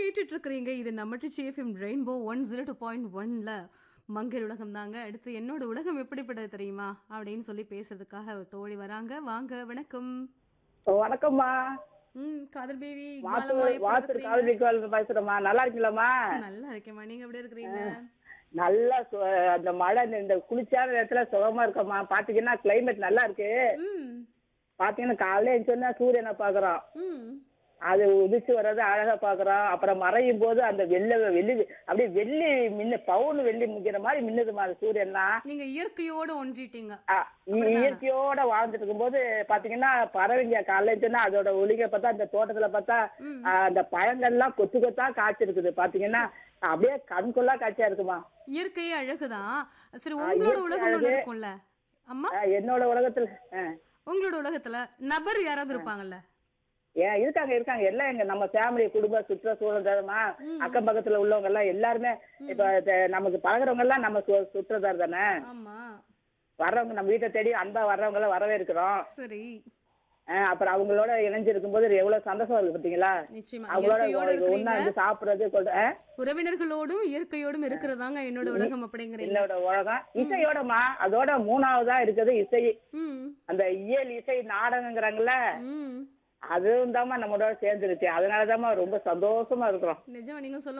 கேட்டுட்டு இருக்கிறீங்க இது நம்ம FM rainbow one zero two point ஒன்ல மங்கர் உலகம் தாங்க அடுத்து என்னோட உலகம் எப்படிப்பட்டது தெரியுமா அப்படின்னு சொல்லி பேசுறதுக்காக ஒரு தோழி வராங்க வாங்க வணக்கம் வணக்கம்மா ம் காதல் பேவி வாத்து மாலம்மா எப்படி வாத்து இருக்கிறீங்க? காலனி கோயில் பேசுறேம்மா நல்லா இருக்கீங்களாம்மா நல்லா இருக்கேம்மா நீங்க எப்படி இருக்கிறீங்க நல்லா சு- அந்த மழை இந்த- இந்த குளிர்ச்சியான நேரத்துல சுகமா இருக்கம்மா பாத்தீங்கன்னா கிளைமேட் நல்லா இருக்கு ம் பாத்தீங்கன்னா காலையில எழுந்தோன்னா சூரியனை பாக்குறோம் ம் அது உதிச்சு வர்றது அழகா பாக்குறோம் அப்புறம் மறையும் போது அந்த வெள்ளை வெள்ளி அப்படியே வெள்ளி மின்னு பவுன் வெள்ளி முக்கிற மாதிரி மின்னுதுமா அந்த சூரியன்லாம் நீங்க இயற்கையோடு ஒன்றிட்டீங்க ஆ, இ- இயற்கையோட வாழ்ந்துட்டு இருக்கும்போது பாத்தீங்கன்னா பறவைங்க காலையில எழுந்தோன்னா அதோட ஒளிக பார்த்தா அந்த தோட்டத்துல பார்த்தா ம். ஆ, அந்த பழங்கள்லாம் கொத்து கொத்தா காய்ச்சிருக்குது பாத்தீங்கன்னா அப்படியே கண்கொள்ளா காட்சியா இருக்குமா இயற்கையே அழகுதான் சரி உங்களோட உலகம் ஒண்ணு இருக்கும்ல அம்மா ஆ, என்னோட உலகத்துல ஆ. உங்களோட உலகத்துல நபர் யாராவது இருப்பாங்கல்ல ஏன் இருக்காங்க இருக்காங்க எல்லாம் எங்க நம்ம ஃபேமிலி குடும்ப சுற்றுச்சூழல் தரமா அக்கம் பக்கத்துல உள்ளவங்க எல்லாம் எல்லாருமே இப்ப த- நமக்கு பழகுறவங்க எல்லாம் நம்ம சு- சுற்றத்தார் தானே ஆமா வர்றவங்க நம்ம வீட்டை தேடி அன்பா வர்றவங்க எல்லாம் வரவே இருக்கிறோம் சரி அப்புறம் அவங்களோட இணைஞ்சிருக்கும் போது எவ்வளவு சந்தோஷம் இருக்கு பாத்தீங்களா நிச்சயமா அவங்களோட இயற்கையோடு ஒண்ணா இருக்கிறீங்க வந்து சாப்பிடுறது கொண்டு ஆ? உறவினர்களோடும் இயற்கையோடும் இருக்கிறதாங்க என்னோட உலகம் அப்படிங்கிறீங்க என்னோட உலகம் இசையோடமா அதோட மூணாவதா இருக்குது இசை ம் அந்த இயல் இசை நாடகங்கிறாங்கல்ல ம் அதுவும் தாம்மா நம்மளோட சேர்ந்துருச்சு அதனாலதாம்மா ரொம்ப சந்தோஷமா இருக்கிறோம் நிஜம் நீங்க சொல்ல